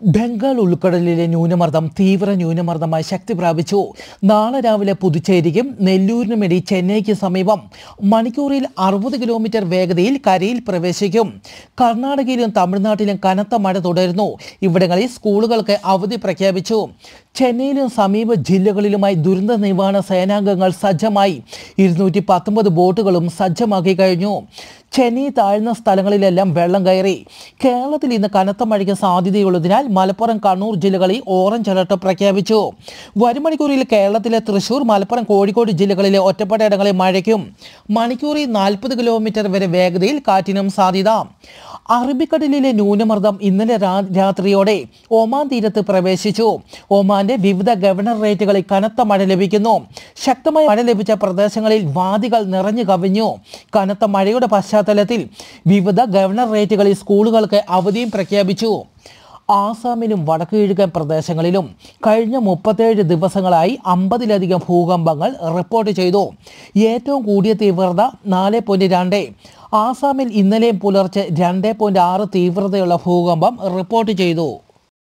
ബംഗാൾ ഉൾക്കടലിലെ ന്യൂനമർദ്ദം തീവ്ര ന്യൂനമർദ്ദമായി ശക്തി പ്രാപിച്ചു നാളെ രാവിലെ പുതുച്ചേരിക്കും നെല്ലൂരിനുമിടി ചെന്നൈക്ക് സമീപം മണിക്കൂറിൽ അറുപത് കിലോമീറ്റർ വേഗതയിൽ കരയിൽ പ്രവേശിക്കും കർണാടകയിലും തമിഴ്നാട്ടിലും കനത്ത മഴ തുടരുന്നു ഇവിടങ്ങളിൽ സ്കൂളുകൾക്ക് അവധി പ്രഖ്യാപിച്ചു ചെന്നൈയിലും സമീപ ജില്ലകളിലുമായി ദുരന്ത നിവാരണ സേനാംഗങ്ങൾ സജ്ജമായി ഇരുന്നൂറ്റി പത്തൊമ്പത് ബോട്ടുകളും സജ്ജമാക്കി കഴിഞ്ഞു ചെന്നൈ താഴ്ന്ന സ്ഥലങ്ങളിലെല്ലാം വെള്ളം കയറി കേരളത്തിൽ ഇന്ന് കനത്ത മഴയ്ക്ക് സാധ്യതയുള്ളതിനാൽ മലപ്പുറം കണ്ണൂർ ജില്ലകളിൽ ഓറഞ്ച് അലർട്ട് പ്രഖ്യാപിച്ചു വരും മണിക്കൂറിൽ കേരളത്തിലെ തൃശൂർ മലപ്പുറം കോഴിക്കോട് ജില്ലകളിലെ ഒറ്റപ്പെട്ട ഇടങ്ങളിൽ മഴയ്ക്കും മണിക്കൂറിൽ നാൽപ്പത് കിലോമീറ്റർ വരെ വേഗതയിൽ കാറ്റിനും സാധ്യത അറബിക്കടലിലെ ന്യൂനമർദ്ദം ഇന്നലെ രാ- രാത്രിയോടെ ഒമാൻ തീരത്ത് പ്രവേശിച്ചു ഒമാന്റെ വിവിധ ഗവർണറേറ്റുകളിൽ കനത്ത മഴ ലഭിക്കുന്നു ശക്തമായ മഴ ലഭിച്ച പ്രദേശങ്ങളിൽ വാദികൾ നിറഞ്ഞു കവിഞ്ഞു കനത്ത മഴയുടെ പശ്ചാത്തലത്തിൽ വിവിധ ഗവർണറേറ്റുകളിൽ സ്കൂളുകൾക്ക് അവധിയും പ്രഖ്യാപിച്ചു ആസാമിലും വടക്കു കിഴക്കൻ പ്രദേശങ്ങളിലും കഴിഞ്ഞ മുപ്പത്തേഴ് ദിവസങ്ങളായി അമ്പതിലധികം ഭൂകമ്പങ്ങൾ റിപ്പോർട്ട് ചെയ്തു ഏറ്റവും കൂടിയ തീവ്രത നാല് പോയിന്റ് രണ്ട് ആസാമിൽ ഇന്നലെയും പുലർച്ചെ രണ്ട് പോയിന്റ് ആറ് തീവ്രതയുള്ള ഭൂകമ്പം റിപ്പോർട്ട് ചെയ്തു